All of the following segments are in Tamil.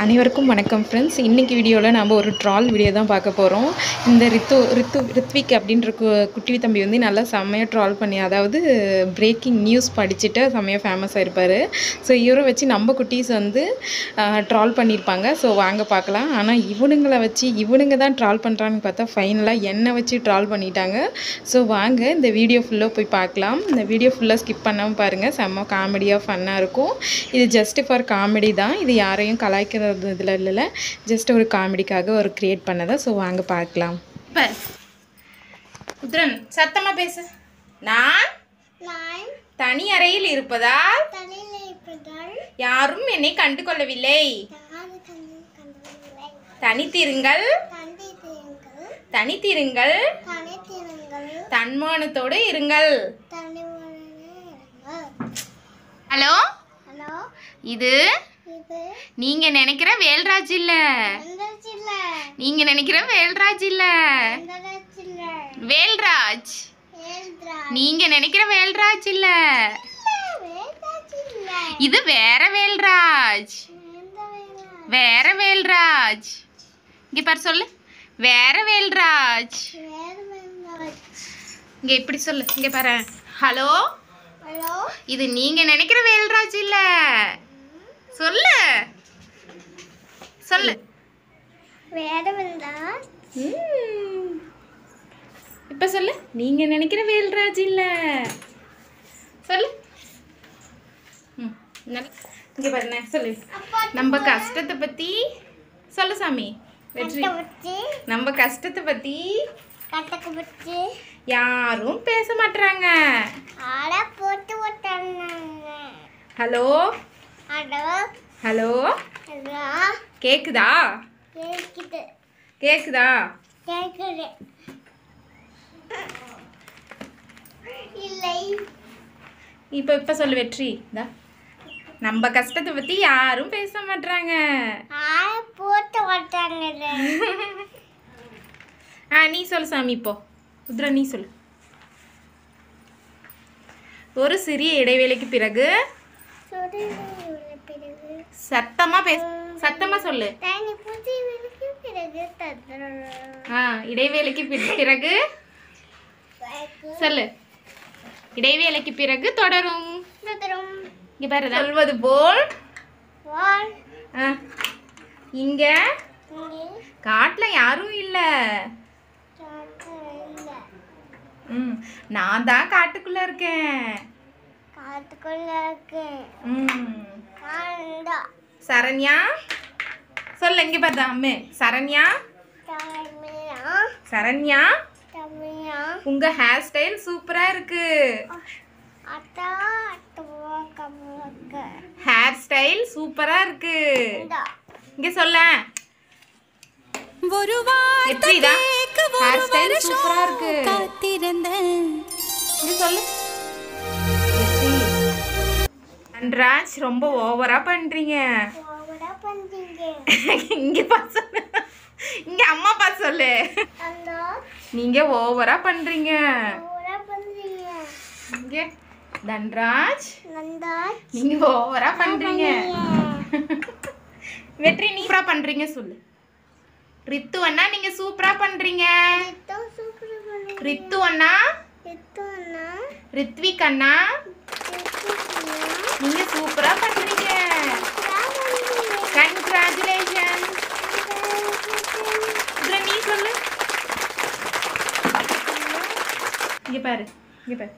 அனைவருக்கும் வணக்கம் ஃப்ரெண்ட்ஸ் இன்றைக்கி வீடியோவில் நம்ம ஒரு ட்ரால் வீடியோ தான் பார்க்க போகிறோம் இந்த ரித்து ரித்து ரித்விக் அப்படின்ற கு- குட்டி தம்பி வந்து நல்லா செம்மையாக ட்ரால் பண்ணி அதாவது பிரேக்கிங் நியூஸ் படிச்சுட்டு செம்மையாக ஃபேமஸ் ஆயிருப்பார் ஸோ இவரை வச்சு நம்ம குட்டீஸ் வந்து ட்ரால் பண்ணியிருப்பாங்க ஸோ வாங்க பார்க்கலாம் ஆனால் இவனுங்களை வச்சு இவனுங்க தான் ட்ரால் பண்ணுறான்னு பார்த்தா ஃபைனலாக என்னை வச்சு ட்ரால் பண்ணிட்டாங்க ஸோ வாங்க இந்த வீடியோ ஃபுல்லாக போய் பார்க்கலாம் இந்த வீடியோ ஃபுல்லாக ஸ்கிப் பண்ணாமல் பாருங்கள் செம்ம காமெடியாக ஃபன்னாக இருக்கும் இது ஜஸ்ட் ஃபார் காமெடி தான் இது யாரையும் கலாய்க்கிறது இதில் இல்லை ஜஸ்ட் ஒரு காமெடிக்காக ஒரு க்ரியேட் பண்ணதை ஸோ வாங்க பார்க்கலாம் பாரு உத்ரன் சத்தமா பேசு நான் நான் தனி அறையில் இருப்பதால் தலையில் இருப்பதால் யாரும் என்னை கண்டு கொள்ளவில்லை யாரு கண்ணு கண்டவில்லை தனித்திருங்கள் தந்தை தீருங்கள் தனித்திருங்கள் தனி தீருங்கள் தன்மானத்தோடு இருங்கள் தனிமொழிகள் ஹலோ ஹலோ இது இது நீங்க நினைக்கிற வேல்ராஜ் இல்ல எந்த சில்ல நீங்க நினைக்கிற வேல்ராஜ் இல்ல எந்த சில்ல வேல்ராஜ் ஏழ்ரா நீங்க நினைக்கிற வேல்ராஜ் இல்ல வேதா சில்ல இது வேற வேல்ராஜ் எந்த வேலா வேற வேல்ராஜ் இங்க பாரு சொல்லு வேற வேல்ராஜ் வேறு வேண்டா இங்க இப்படி சொல்லு இங்க பாரு ஹலோ ஹலோ இது நீங்க நினைக்கிற வேல்ராஜ் இல்ல சொல்லு சொல்லு வேறு வேண்டா ம். இப்ப சொல்லு நீங்க நினைக்கிற வேல்ராஜ் இல்ல சொல்லு ம், நல்ல- இங்க பாருங்க சொல்லு நம்ம கஷ்டத்தை பத்தி சொல்லு சாமி வெற்றி கட்டை வச்சு நம்ம கஷ்டத்தை பத்தி கட்டக்கு வச்சு யாரும் பேச மாட்றாங்க ஆட போட்டு விட்டாங்க ஹலோ ஹலோ ஹலோ ஹலோ கேக்குதா கேக்குது கேக்குதா கேக்குது இல்லை இப்போ இப்போ சொல்லு வெற்றி இதா நம்ம கஷ்டத்தை பத்தி யாரும் பேச மாட்றாங்க ஆட போட்டு விட்டாங்க ஆ நீ சொல்லு சாமி இப்போ உத்ரா நீ சொல்லு ஒரு சிறிய இடைவேளைக்கு பிறகு பிறகு சத்தமா பேச சத்தமா சொல்லு தனி புதியவனுக்கு பிறகு தந்துடும் ஆ இடைவேளைக்கு பி- பிறகு சொல்லு இடைவேளைக்கு பிறகு தொடரும் தந்துடும் இங்க பாரு சொல்வது போல் வால் ஆ, இங்க இங்கே காட்டுல யாரும் இல்ல சாப்பிட இல்லை ம் நான் தான் காட்டுக்குள்ள இருக்கேன் காத்துக்குள்ள இருக்கு ம் காண்டா சரண்யா சொல்லு இங்க பார்த்தா அம்மே சரண்யா தமிழா சரண்யா தமிழா உங்க ஹேர் ஸ்டைல் சூப்பரா இருக்கு அத்தா அத்தவா கமலக்க ஹேர் ஸ்டைல் சூப்பரா இருக்கு இந்தா இங்க சொல்ல எப்படிடா ஹேர் ஸ்டைல் சூப்பரா இருக்கு இங்க சொல்லு எப்படி? தன்ராஜ் ரொம்ப ஓவரா பண்றீங்க ஓவரா பண்றீங்க இங்க பா சொல்லு இங்க அம்மா பா சொல்லு அந்த நீங்க ஓவரா பண்றீங்க ஓவரா பண்றீங்க இங்க தன்ராஜ் நந்தா நீங்க ஓவரா பண்றீங்க வெற்றி நீ சூப்பரா பண்றீங்க சொல்லு ரித்து அண்ணா நீங்க சூப்பரா பண்றீங்க எத்தோ சூப்பர் பண்ணு ரித்து அண்ணா எத்தோ அண்ணா ரித்விக் அண்ணா எத்தோ அண்ணா நீங்க சூப்பரா பண்றீங்க கங்க்ராச்சுலேஷன் இதுல நீ சொல்லு இங்க பாரு இங்க பாரு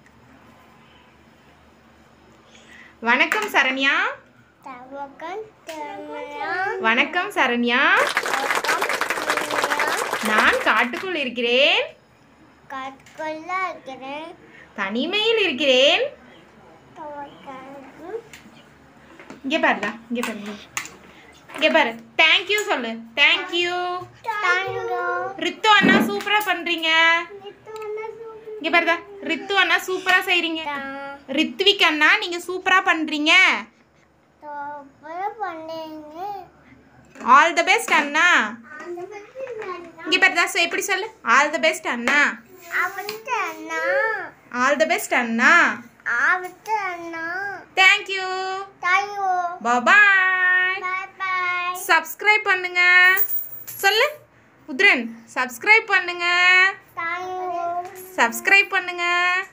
வணக்கம் சரண்யா தவக்கம் தமிழா வணக்கம் சரண்யா தவக்கம் தமிழா நான் காட்டுக்குள் இருக்கிறேன் காட்டுக்குள்ள இருக்கிறேன் தனிமையில் இருக்கிறேன் தவக்கம் இங்க பாருடா இங்க பாரு இங்க பாரு தேங்க்யூ சொல்லு தேங்க்யூ தாங்கோ ரித்து அண்ணா சூப்பரா பண்றீங்க எத்தோ அண்ணா சூப்பர் இங்க பாருடா ரித்து அண்ணா சூப்பரா செய்றீங்க ரித்விக் அண்ணா நீங்க சூப்பரா பண்றீங்க சூப்பர் பண்ணீங்க ஆல் தி பெஸ்ட் அண்ணா அந்த பத்தி நான் இங்க பாருடா so எப்படி சொல்லு ஆல் தி பெஸ்ட் அண்ணா அவன்ட்டு அண்ணா ஆல் தி பெஸ்ட் அண்ணா அவன்ட்டு அண்ணா தேங்க்யூ தாயோ பாய் பாய் பாய் சப்ஸ்கிரைப் பண்ணுங்க சொல்லு உத்ரன் சப்ஸ்கிரைப் பண்ணுங்க தாயோ சப்ஸ்கிரைப் பண்ணுங்க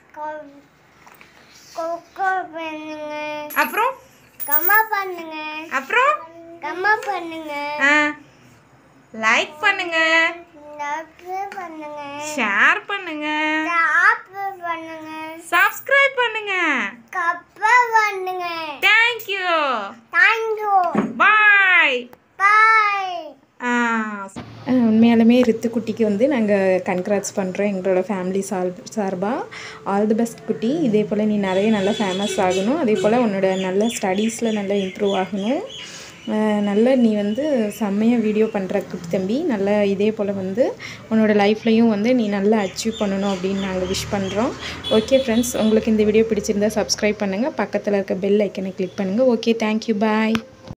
கொக்கோ பண்ணுங்க அப்புறம் கம்மா பண்ணுங்க அப்புறம் கம்மா பண்ணுங்க ஆ லைக் பண்ணுங்க டாக்டர் பண்ணுங்க ஷேர் பண்ணுங்க சாப்பிட்டு பண்ணுங்க சப்ஸ்கிரைப் பண்ணுங்க கப்பா பண்ணுங்க தேங்க்யூ தேங்க்யூ பாய் பாய் உண்மையாலுமே ரித்துக்குட்டிக்கு வந்து நாங்கள் கன்க்ராட்ஸ் பண்ணுறோம் எங்களோட ஃபேமிலி சார் சார்பாக ஆல் தி பெஸ்ட் குட்டி இதே போல் நீ நிறைய நல்லா ஃபேமஸ் ஆகணும் அதே போல் உன்னோட நல்ல ஸ்டடீஸில் நல்லா இம்ப்ரூவ் ஆகணும் அஹ் நல்ல நீ வந்து செம்மையாக வீடியோ பண்ணுற குட்டி தம்பி நல்லா இதே போல் வந்து உன்னோட லைஃப்லையும் வந்து நீ நல்லா அச்சீவ் பண்ணணும் அப்படின்னு நாங்கள் விஷ் பண்ணுறோம் ஓகே ஃப்ரெண்ட்ஸ் உங்களுக்கு இந்த வீடியோ பிடிச்சிருந்தா சப்ஸ்கிரைப் பண்ணுங்கள் பக்கத்தில் இருக்க பெல் ஐக்கனை கிளிக் பண்ணுங்கள் ஓகே தேங்க்யூ பாய்